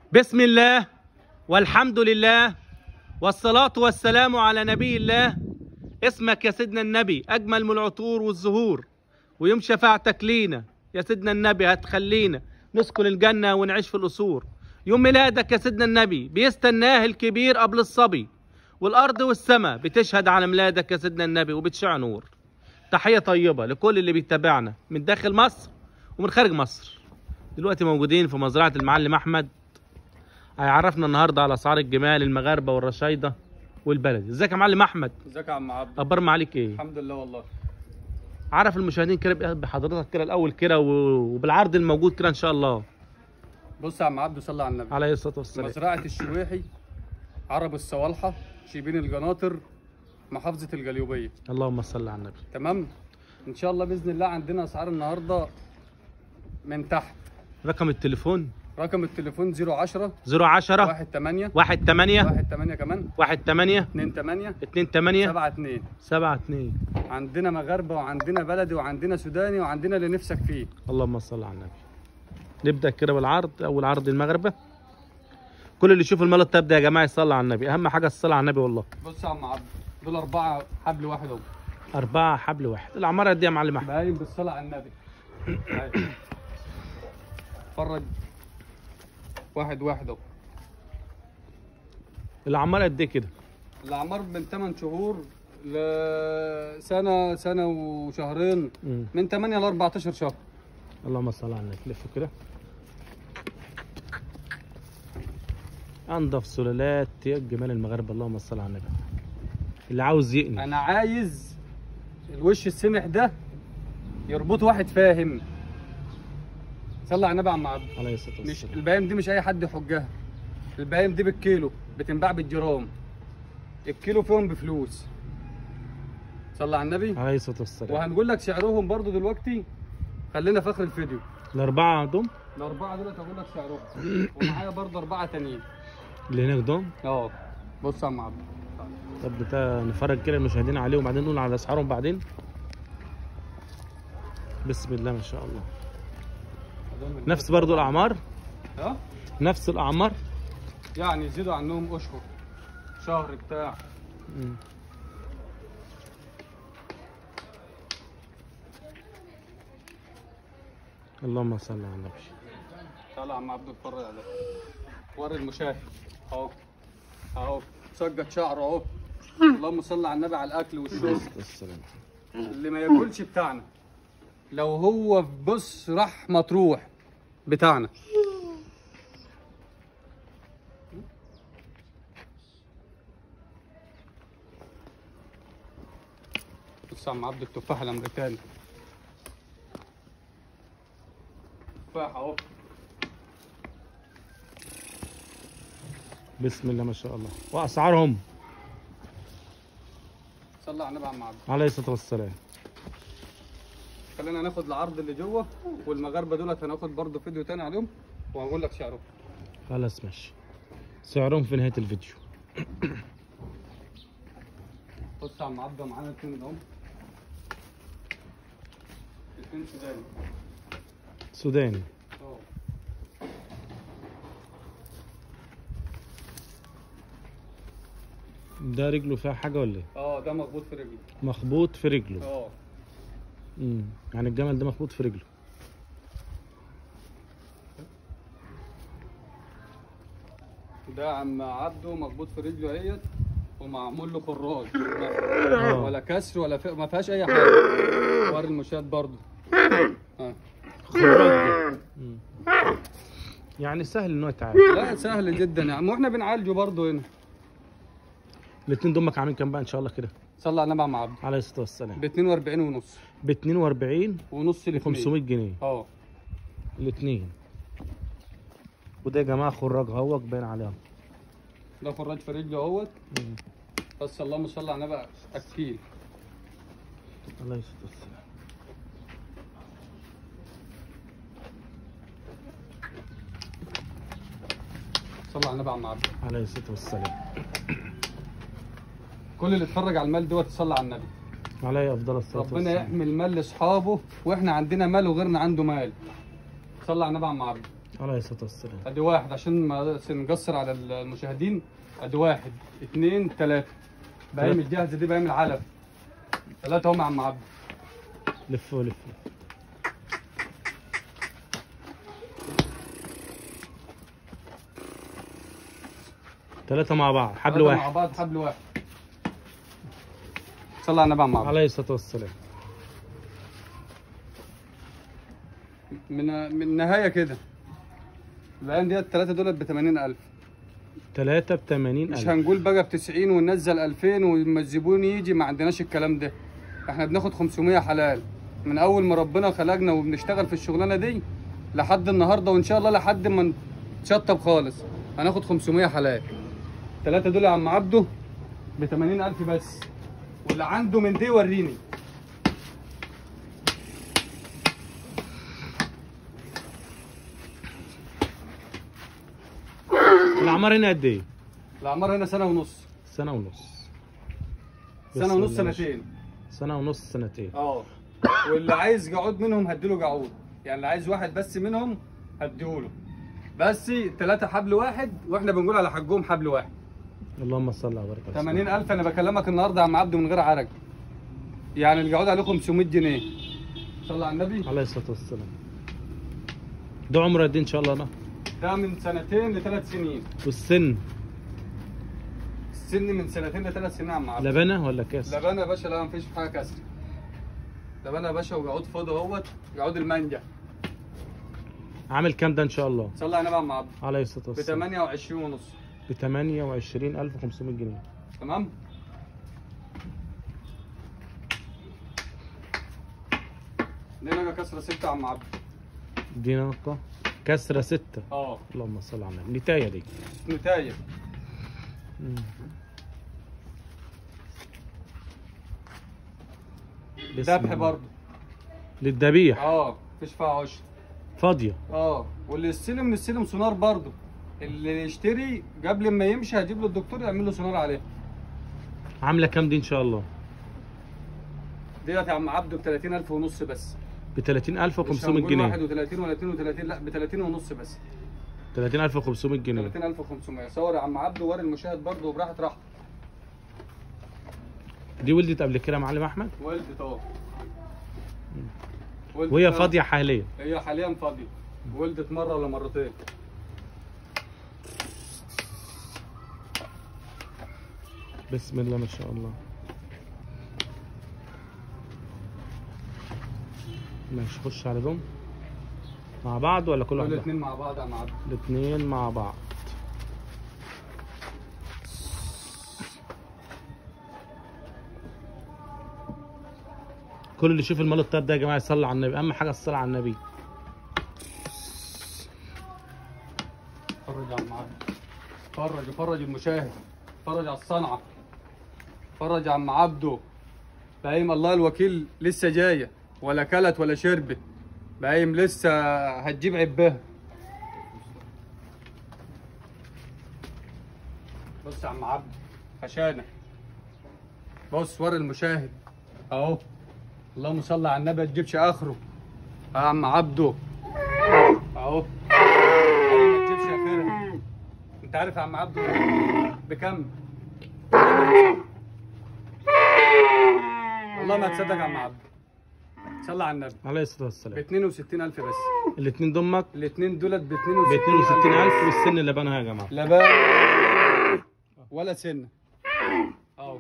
بسم الله والحمد لله والصلاة والسلام على نبي الله اسمك يا سيدنا النبي أجمل من العطور والزهور ويوم شفاعتك لينا يا سيدنا النبي هتخلينا نسكن الجنة ونعيش في القصور يوم ميلادك يا سيدنا النبي بيستناه الكبير قبل الصبي والأرض والسماء بتشهد على ميلادك يا سيدنا النبي وبتشع نور تحية طيبة لكل اللي بيتابعنا من داخل مصر ومن خارج مصر دلوقتي موجودين في مزرعة المعلم أحمد هيعرفنا النهارده على اسعار الجمال المغاربه والرشايده والبلدي ازيك يا معلم احمد ازيك يا عم عبد اخبار معاليك ايه الحمد لله والله عرف المشاهدين كده بحضرتك كده الاول كده و- وبالعرض الموجود كده ان شاء الله بص يا عم عبد صلى على النبي عليه الصلاه والسلام مزرعه الشويحي عرب الصوالحه شيبين الجناطر محافظه الجليوبيه اللهم صل على النبي تمام ان شاء الله باذن الله عندنا اسعار النهارده من تحت رقم التليفون رقم التليفون 010 010 1 8 1 8 1 8 كمان 1 8 2 8 2 8 7 2 7 2 عندنا مغاربه وعندنا بلدي وعندنا سوداني وعندنا اللي نفسك فيه اللهم صل على النبي نبدا كده بالعرض اول عرض المغربه كل اللي يشوف المال الطيب ده يا جماعه يصلي على النبي اهم حاجه الصلاه على النبي والله بص يا عم عبد دول اربعه حبل واحد اهو أربعة حبل واحد العمارة قد إيه يا معلم أحمد؟ باين بالصلاة على النبي هاي. اتفرج واحد واحد اهو العمارة قد إيه كده؟ الاعمار من 8 شهور لسنه سنه وشهرين مم. من 8 ل 14 شهر اللهم صل على النبي لف كده انضف سلالات جمال المغاربه اللهم صل على النبي اللي عاوز يقني انا عايز الوش السمح ده يربط واحد فاهم صلى على النبي يا عم عبد عليه الصلاه مش والسلام البهايم دي مش اي حد يحجها البهايم دي بالكيلو بتنباع بالجرام الكيلو فيهم بفلوس صلى على النبي عليه الصلاه والسلام وهنقول لك سعرهم برضو دلوقتي خلينا في اخر الفيديو الاربعه دول الاربعه دول هقول لك سعرهم ومعايا برضو اربعه تانيين اللي هناك دول اه بص يا عم عبد طب بتا نفرج كده المشاهدين عليهم وبعدين نقول على اسعارهم بعدين بسم الله ما شاء الله نفس برضو الاعمار ها نفس الاعمار يعني يزيدوا عنهم اشهر شهر بتاع مم. اللهم صل على النبي تعالى يا عم عبد اتفرج عليه وري المشاهد اهو اهو سجد شعره اهو اللهم صل على النبي على الاكل والشرب السلام اللي ما ياكلش بتاعنا لو هو بص راح مطروح بتاعنا بص يا عم عبد التفاح الامريكاني تفاح اهو بسم الله ما شاء الله واسعارهم صلى على النبي يا عم عبد عليه الصلاه والسلام خلينا ناخد العرض اللي جوه والمغاربه دولت هناخد برضو فيديو تاني عليهم وهقول لك سعرهم خلاص ماشي سعرهم في نهايه الفيديو بص يا عم عبده معانا اتنين اهم اتنين سوداني سوداني اه ده رجله فيها حاجه ولا ايه اه ده مخبوط في رجلي مخبوط في رجله اه امم يعني الجمل ده مخبوط في رجله ده عم عبده مخبوط في رجله اهيت ومعمول له خراج آه. ولا كسر ولا في... ما فيهاش اي حاجه وري المشاهد برضو اه خراج ده. مم. يعني سهل ان هو يتعالج لا سهل جدا يا عم واحنا بنعالجه برضو هنا الاثنين دمك عاملين كام بقى ان شاء الله كده صلى على النبي يا عم عبده عليه الصلاه والسلام ب 42 ونص ب 42 ونص ب ل 500 جنيه اه الاثنين وده يا جماعه خراج اهوت باين عليهم ده خراج في رجله اهوت مم. بس اللهم صل على النبي اكيل عليه الصلاه والسلام صلى على النبي يا عم عبده عليه الصلاه والسلام كل اللي اتفرج على المال دوت يصلي على النبي عليه افضل الصلاه ربنا والسلام يحمي المال لاصحابه واحنا عندنا مال وغيرنا عنده مال صلى على النبي يا عم عبده عليه الصلاه والسلام ادي واحد عشان ما نقصر على المشاهدين ادي واحد اثنين ثلاثة باقي تلاتة. مش جاهزة دي باقي من العلف ثلاثة هم يا عم عبد لف ولف ثلاثة مع بعض حبل ثلاثة مع واحد بعض حبل واحد صلى على النبي يا عم عبد عليه الصلاة والسلام من من النهاية كده العين ديت الثلاثة دول ب 80000 ثلاثة بثمانين مش ألف هنقول بقى ب 90 وننزل 2000 ولما الزبون يجي ما عندناش الكلام ده احنا بناخد 500 حلال من اول ما ربنا خلقنا وبنشتغل في الشغلانه دي لحد النهارده وان شاء الله لحد ما نتشطب خالص هناخد 500 حلال ثلاثة دول يا عم عبده ب 80000 بس واللي عنده من دي وريني الأعمار هنا قد إيه؟ الاعمار هنا سنه ونص سنة ونص بس سنه ونص والله ماشي. سنتين سنة ونص سنتين اه واللي عايز جعود منهم هديله جعود يعني اللي عايز واحد بس منهم هديهوله بس ثلاثة حبل واحد واحنا بنقول على حجهم حبل واحد اللهم صل وبارك على سيدنا 80000 انا بكلمك النهارده يا عم عبده من غير عرج يعني الجعود عليه 500 جنيه صلى على النبي عليه الصلاة والسلام ده عمره قد إيه إن شاء الله أنا ده من سنتين لثلاث سنين والسن السن من سنتين لثلاث سنين يا عم عبده لبنة ولا كاس؟ لبانه يا باشا لا مفيش حاجه كسر لبانه يا باشا وجعود فوضى اهوت جعود المانجا عامل كام ده إن شاء الله؟ صلى على النبي يا عم عبده عليه الصلاة ب والسلام 28 ونص ب 28500 جنيه تمام دي نجا كسره ستة يا عم عبد دي نقطة كسرة ستة اه اللهم صل على النبي نتاية دي نتاية مم. بسم ذبح الله. برضه للذبيح اه مفيش فيها عشر فاضية اه واللي يستلم نستلم سونار برضه اللي يشتري قبل ما يمشي هجيب له الدكتور يعمل له سونار عليه عاملة كام دي إن شاء الله؟ ديت يا عم عبده ب 30000 ونص بس ب 30500 مش هنقول جنيه 31 ولا 32 لا ب 30 ونص بس 30500 جنيه 30500 صور يا عم عبده وري المشاهد برضه وبراحه راحته دي ولدت قبل كده يا معلم أحمد ولدت اهو ولدت وهي أهو. فاضية حاليا هي حاليا فاضيه ولدت مره ولا مرتين بسم الله ما شاء الله ماشي خش على دول مع بعض ولا كل دول واحد الاثنين مع بعض يا عم عبده الاثنين مع بعض كل اللي يشوف المال الطيب ده يا جماعه يصلي على النبي اهم حاجه الصلاه على النبي فرج يا عم عبده فرج فرج المشاهد فرج على الصنعه فرج يا عم عبده بايم الله الوكيل لسه جايه ولا كلت ولا شربت بايم لسه هتجيب عبها بص يا عم عبده خشانه بص ورا المشاهد اهو اللهم صل على النبي ما تجيبش اخره يا عم عبده اهو ما تجيبش اخرها انت عارف يا عم عبده بكم والله ما تصدق يا عم عبده صلى على النبي عليه الصلاه ب والسلام 62000 بس الاثنين دمك الاثنين دولت ب ب 62000 62000 والسن اللي بنها يا جماعه لا بقى ولا سنه اهو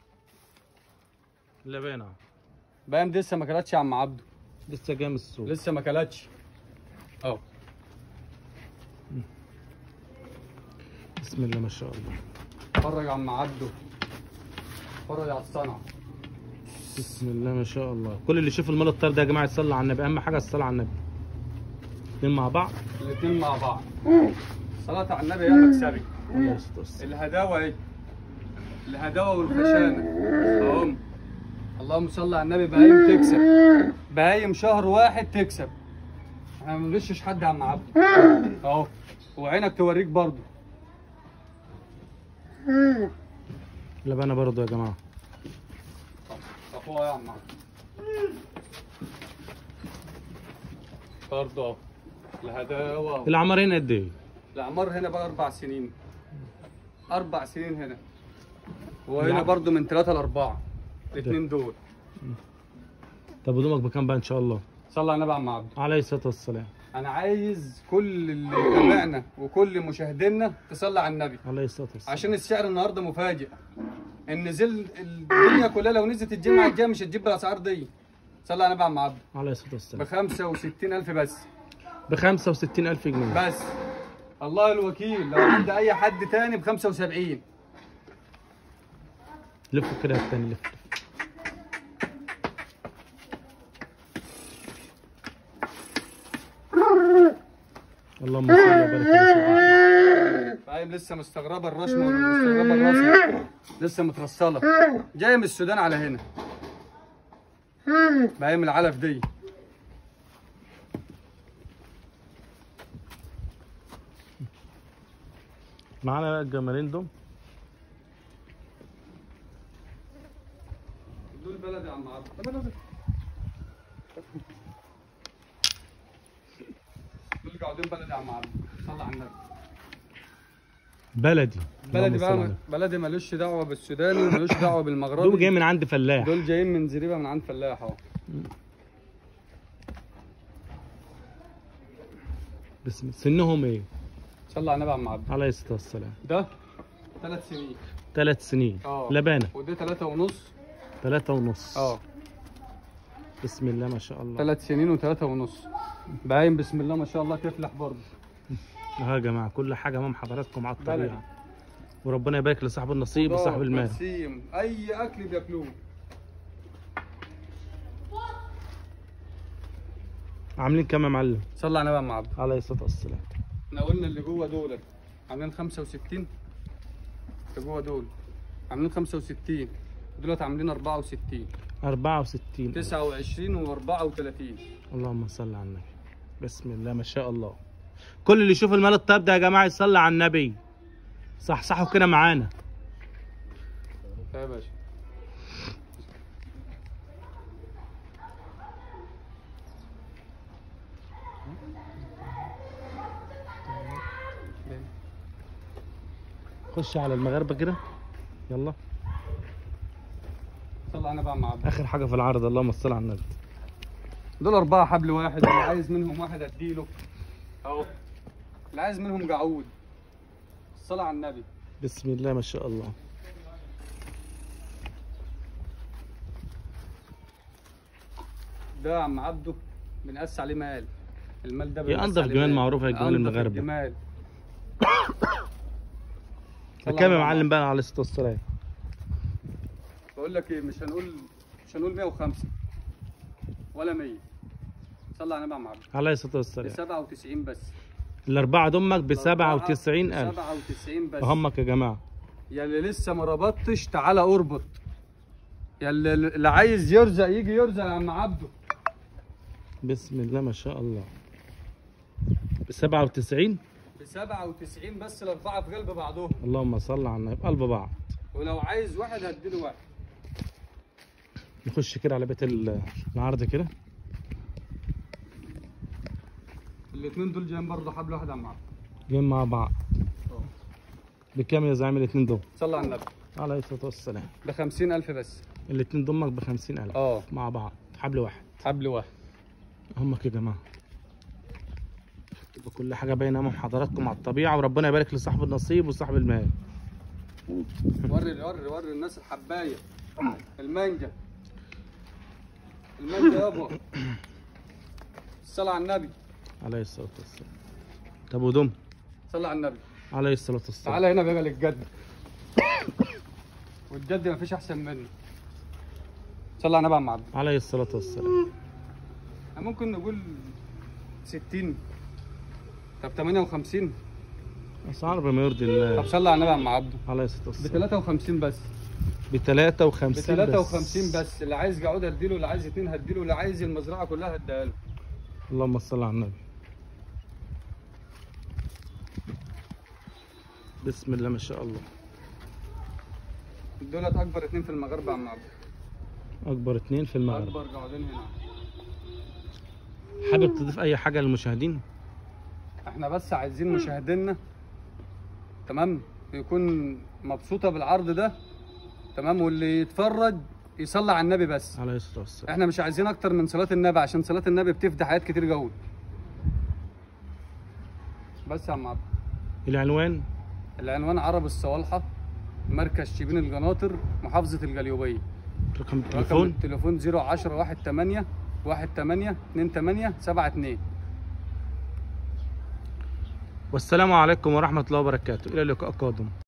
لبانه باين دي لسه ما كلتش يا عم عبده لسه جاي من السوق لسه ما كلتش اهو بسم الله ما شاء الله اتفرج يا عم عبده اتفرج على الصنعه بسم الله ما شاء الله كل اللي يشوف المال الطيب ده يا جماعه يصلي على النبي اهم حاجه الصلاه على النبي الاثنين مع بعض الاثنين مع بعض صلاة على النبي يا مكسبي عليه الصلاه والسلام الهداوة ايه الهداوة والخشانة اهم اللهم صل على النبي بهايم تكسب بهايم شهر واحد تكسب احنا ما بنغشش حد يا عم عبد اهو وعينك توريك برضه لبانه برضه يا جماعه اخوها يا عم عبد برضه اهو الهداوه العمر هنا قد ايه؟ الاعمار هنا بقى اربع سنين اربع سنين هنا وهنا نعم. برضو من ثلاثة لأربعة الاثنين دول طب ودومك بكام بقى ان شاء الله؟ صلى على النبي عم عبد عليه الصلاه والسلام انا عايز كل اللي يتابعنا وكل مشاهدينا تصلي على النبي عليه الصلاه والسلام عشان السعر النهارده مفاجئ ان نزل الدنيا كلها لو نزلت الجمعه الجايه مش هتجيب الاسعار دي صلى على النبي عم عبد عليه الصلاه ب والسلام 65000 بس ب 65000 جنيه بس الله الوكيل لو عند اي حد تاني ب 75 لفوا كده التاني لف اللهم صل وبارك على سيدنا فاهم لسه مستغربه الرشمه ولا مستغربه الرسمه لسه مترسله جايه من السودان على هنا فاهم العلف دي معانا بقى الجمالين دول دول بلدي يا عم عبد دول قاعدين بلدي يا عم عبد صلى على النبي بلدي بلدي اللهم صل على بقى النبي. بلدي ملوش دعوه بالسوداني وملوش دعوه بالمغربي دول جاي من عند فلاح دول جايين من زريبه من عند فلاح اهو بسم سنهم ايه؟ صلى على النبي يا عم عبد عليه الصلاه والسلام ده ثلاث سنين ثلاث سنين اه لبانه وده ثلاثة ونص ثلاثة ونص اه بسم الله ما شاء الله ثلاث سنين وثلاثة ونص باين بسم الله ما شاء الله تفلح برضه اه يا جماعه كل حاجه امام حضراتكم على بلدي. الطبيعه وربنا يبارك لصاحب النصيب وصاحب المال برسيم اي اكل بياكلوه عاملين كام يا معلم؟ صلى على النبي يا عم عبد عليه الصلاه والسلام احنا قلنا اللي جوه دول عاملين 65 اللي جوه دول عاملين 65 دولت عاملين 64 64 29 و34 اللهم صل على النبي بسم الله ما شاء الله كل اللي يشوف المال الطيب ده يا جماعه يصلي على النبي صحصحوا كده معانا يا باشا خش على المغاربه كده يلا صلى على النبي يا عم عبد اخر حاجه في العرض اللهم صل على النبي دول أربعة حبل واحد اللي عايز منهم واحد أديله أهو اللي عايز منهم جعود الصلاة على النبي بسم الله ما شاء الله ده يا عم عبده بنقاس عليه مال المال ده هي بنقاس أنضف عليه جمال مال. معروفة يا جمال أنضف المغاربة. الجمال صلى كام يا على معلم بقى على الصلاه والسلام بقول لك ايه مش هنقول مش هنقول 105 ولا 100 صلى على النبي يا عم عبده عليه الصلاه ب والسلام 97 بس الاربعه دمك ب 97000 97 بس همك يا جماعه يا اللي لسه ما ربطتش تعالى اربط يا اللي اللي عايز يرزق يجي يرزق يا عم عبده بسم الله ما شاء الله ب 97 ب 97 بس الاربعه في قلب بعضهم اللهم صل على النبي قلب بعض ولو عايز واحد هديله واحد نخش كده على بيت ال- العرض كده الاثنين دول جايين برضه حبل واحد يا عم عبده جايين مع بعض بكام يا زعيم الاثنين دول صلى على النبي عليه الصلاه والسلام ب 50000 بس الاثنين دمك ب 50000 اه مع بعض حبل واحد حبل واحد همك يا جماعه تبقى كل حاجه باينه امام حضراتكم على الطبيعه وربنا يبارك لصاحب النصيب وصاحب المال وري وري وري الناس الحبايه المانجا المانجا يابا الصلاة على النبي عليه الصلاه والسلام طب ودم صلى على النبي عليه الصلاه والسلام تعالى هنا بقى للجد والجد مفيش احسن منه صلى على النبي يا عم عبد عليه الصلاه والسلام احنا ممكن نقول 60 طب 58 اسعار بما يرضي طب الله صلى على النبي يا عم عبده عليه الصلاه ب والسلام 53 بس ب 53 ب 53 بس اللي عايز جعود هديله اللي عايز اتنين هديله اللي عايز المزرعه كلها هديها له اللهم صل على النبي بسم الله ما شاء الله دولت اكبر اتنين في المغرب يا عم عبده اكبر اتنين في المغرب اكبر جعودين هنا حابب تضيف اي حاجه للمشاهدين احنا بس عايزين مشاهدينا تمام يكون مبسوطه بالعرض ده تمام واللي يتفرج يصلي على النبي بس عليه الصلاه والسلام احنا مش عايزين اكتر من صلاه النبي عشان صلاه النبي بتفتح حاجات كتير قوي بس يا عم عبد العنوان العنوان عرب الصوالحه مركز شبين القناطر محافظه الجليوبيه رقم رقم التليفون التليفون 010 18 18 28 72 والسلام عليكم ورحمه الله وبركاته الى اللقاء قادم